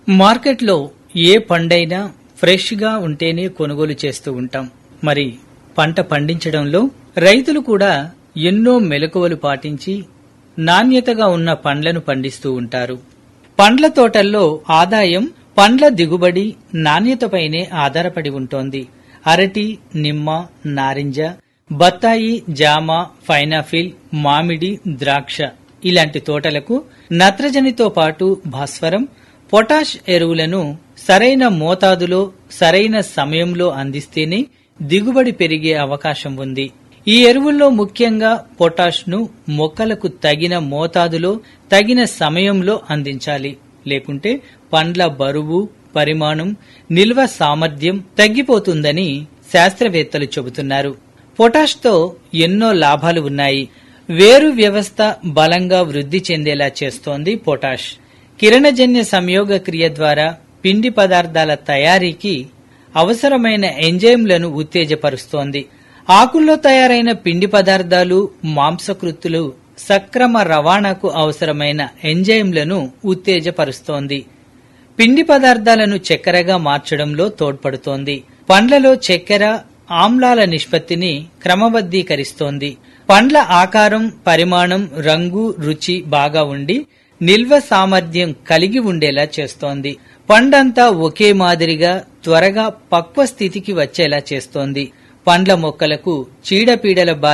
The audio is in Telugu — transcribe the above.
మార్కెట్లో ఏ పండైనా ఫ్రెష్ గా ఉంటేనే కొనుగోలు చేస్తూ ఉంటాం మరి పంట పండించడంలో రైతులు కూడా ఎన్నో మెలకువలు పాటించి నాణ్యతగా ఉన్న పండ్లను పండిస్తూ ఉంటారు పండ్ల తోటల్లో ఆదాయం పండ్ల దిగుబడి నాణ్యతపైనే ఆధారపడి ఉంటోంది అరటి నిమ్మ నారింజ బత్తాయి జామ పైనాపిల్ మామిడి ద్రాక్ష ఇలాంటి తోటలకు నత్రజనితో పాటు భాస్వరం పొటాష్ ఎరువులను సరైన మోతాదులో సరైన సమయంలో అందిస్తేనే దిగుబడి పెరిగే అవకాశం ఉంది ఈ ఎరువుల్లో ముఖ్యంగా పొటాష్ ను మొక్కలకు తగిన మోతాదులో తగిన సమయంలో అందించాలి లేకుంటే పండ్ల బరువు పరిమాణం నిల్వ సామర్థ్యం తగ్గిపోతుందని శాస్త్రవేత్తలు చెబుతున్నారు పొటాష్ తో ఎన్నో లాభాలు ఉన్నాయి వేరు వ్యవస్థ బలంగా వృద్ధి చెందేలా చేస్తోంది పొటాష్ కిరణజన్య సంయోగ క్రియ ద్వారా పిండి పదార్థాల తయారీకి అవసరమైన ఎంజైమ్లను ఉత్తేజపరుస్తోంది ఆకుల్లో తయారైన పిండి పదార్థాలు మాంసకృత్తులు సక్రమ రవాణాకు అవసరమైన ఎంజైమ్లను ఉత్తేజపరుస్తోంది పిండి పదార్థాలను చక్కెరగా మార్చడంలో తోడ్పడుతోంది పండ్లలో చక్కెర ఆమ్లాల నిష్పత్తిని క్రమబద్ధీకరిస్తోంది పండ్ల ఆకారం పరిమాణం రంగు రుచి బాగా ఉండి నిల్వ సామర్థ్యం కలిగి ఉండేలా చేస్తోంది పండంతా ఒకే మాదిరిగా త్వరగా పక్వ స్థితికి వచ్చేలా చేస్తోంది పండ్ల మొక్కలకు చీడపీడల బారి